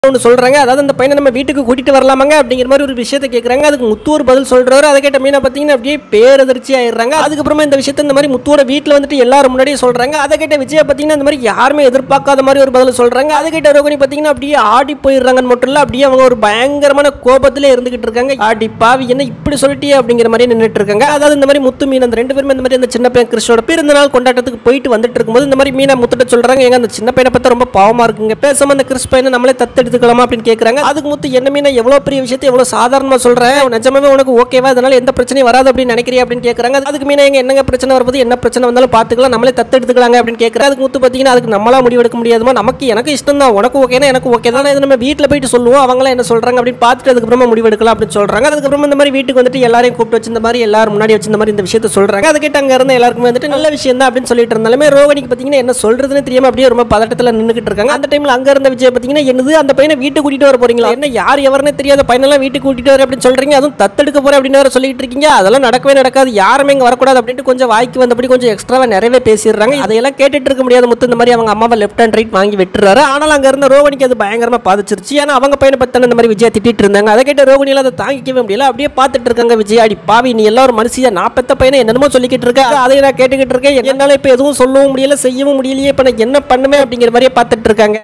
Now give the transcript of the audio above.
ஒன்று சொல்றாங்க அதாவது அந்த பையனை நம்ம வீட்டுக்கு கூட்டிட்டு வரலாமாங்க அப்படிங்கிற மாதிரி ஒரு விஷயத்தை கேட்குறாங்க அதுக்கு முத்து ஒரு பதில் சொல்றாரு அதை கேட்ட மீனா பார்த்தீங்கன்னா அப்படியே பேரதிர்ச்சி ஆயிடுறாங்க அதுக்கப்புறமா இந்த விஷயத்தை இந்த மாதிரி முத்துவோட வீட்டில் வந்துட்டு எல்லாரும் முன்னாடியே சொல்றாங்க அதை கேட்ட விஜயா பார்த்தீங்கன்னா இந்த மாதிரி யாருமே எதிர்பார்க்காத மாதிரி ஒரு பதில் சொல்றாங்க அதை கேட்ட ரோகிணி பார்த்தீங்கன்னா அப்படியே ஆடி போயிடுறாங்கன்னு மட்டும் இல்லை அப்படியே அவங்க ஒரு பயங்கரமான கோபத்திலே இருந்துகிட்டு இருக்காங்க ஆடி பாவி என்ன இப்படி சொல்லிட்டியே அப்படிங்கிற மாதிரி நின்றுட்டு இருக்காங்க அதாவது இந்த மாதிரி முத்து மீன் அந்த ரெண்டு பேருமே இந்த மாதிரி அந்த சின்ன பையன் கிறிஸ்டோட பிறந்த நாள் கொண்டாட்டத்துக்கு போயிட்டு வந்துட்டு இருக்கும்போது இந்த மாதிரி மீனா முத்துட்ட சொல்றாங்க எங்க அந்த சின்ன பையனை பார்த்தா ரொம்ப பாவமா இருக்குங்க பேசாம அந்த கிறிஸ் பையனை நம்மளே தத்தெடுத்துக்கலாமா அப்படின்னு கேட்கறாங்க அதுக்கு முத்து என்ன மீனா எவ்வளவு பெரிய விஷயத்தை எவ்வளவு சாதாரணமா சொல்றேன் நிஜமாவே உனக்கு ஓகேவா அதனால எந்த பிரச்சனையும் வராது அப்படின்னு நினைக்கிறியா அப்படின்னு கேட்கறாங்க அதுக்கு மீனா எங்க என்னங்க பிரச்சனை வரும்போது என்ன பிரச்சனை வந்தாலும் பாத்துக்கலாம் நம்மளே தத்தெடுத்துக்கலாங்க அப்படின்னு கேட்கறாங்க அதுக்கு முத்து பாத்தீங்கன்னா அதுக்கு நம்மளா முடிவெடுக்க முடியாதுமா நமக்கு எனக்கு இஷ்டம் தான் உனக்கு ஓகேனா எனக்கு ஓகே தான் இது நம்ம வீட்டில் போயிட்டு சொல்லுவோம் அவங்களாம் என்ன சொல்றாங்க அப்படின்னு பார்த்துட்டு அதுக்கப்புறமா முடிவெடுக்கலாம் அப்படின்னு சொல்றாங்க அதுக்கப்புறமா இந்த மாதிரி வீட்டுக்கு வந்துட்டு எல்லாரையும் கூப்பிட்டு வச்சு இந்த மாதிரி எல்லாரும் முன்னாடி வச்சு இந்த மாதிரி இந்த விஷயத்த சொல்றாங்க அதை கேட்டு அங்க இருந்த எல்லாருக்குமே வந்துட்டு நல்ல விஷயம் தான் அப்படின்னு சொல்லிட்டு இருந்தாலுமே ரோகிணிக்கு பாத்தீங்கன்னா என்ன சொல்றதுன்னு தெரியாம அப்படியே ரொம்ப பதட்டத்துல நின்னுகிட்டு இருக்காங்க அந்த டைம்ல அங்க இருந்த விஜய் பாத்தீங்கன்னா என்னது அந்த பையனை வீட்டுக்கு கூட்டிட்டு வர போறீங்களா என்ன யார் எவருன்னு தெரியாத பையனெல்லாம் வீட்டுக்கு கூட்டிட்டு வர அப்படின்னு சொல்றீங்க அதுவும் தத்தெடுக்க போற அப்படின்னு வேற சொல்லிட்டு இருக்கீங்க அதெல்லாம் நடக்கவே நடக்காது யாருமே இங்க வரக்கூடாது அப்படின்ட்டு கொஞ்சம் வாய்க்கு வந்தபடி கொஞ்சம் எக்ஸ்ட்ராவா நிறையவே பேசிடுறாங்க அதையெல்லாம் கேட்டுட்டு இருக்க முடியாத முத்து இந்த மாதிரி அவங்க அம்மாவை லெஃப்ட் அண்ட் ரைட் வாங்கி விட்டுறாரு ஆனால் அங்க இருந்த ரோகிணிக்கு அது பயங்கரமா பாதிச்சிருச்சு ஏன்னா அவங்க பையனை பத்தி இந்த மாதிரி விஜயா திட்டிட்டு இருந்தாங்க அதை கேட்ட ரோகிணியில அதை தாங்கிக்கவே முடியல அப்படியே பார்த்துட்டு இருக்காங்க விஜய் அடி பாவி நீ எல்லாரும் மனுஷியா நான் பெத்த பையனை என்னென்னமோ சொல்லிக்கிட்டு இருக்க அதை நான் கேட்டுக்கிட்டு இருக்கேன் என்னால இப்ப எதுவும் சொல்லவும் முடியல செய்யவும் முடியலையே இப்ப நான் என்ன பண்ணுவேன் அப்படிங்கிற மாதிரியே பார்த்துட்டு இருக்காங்க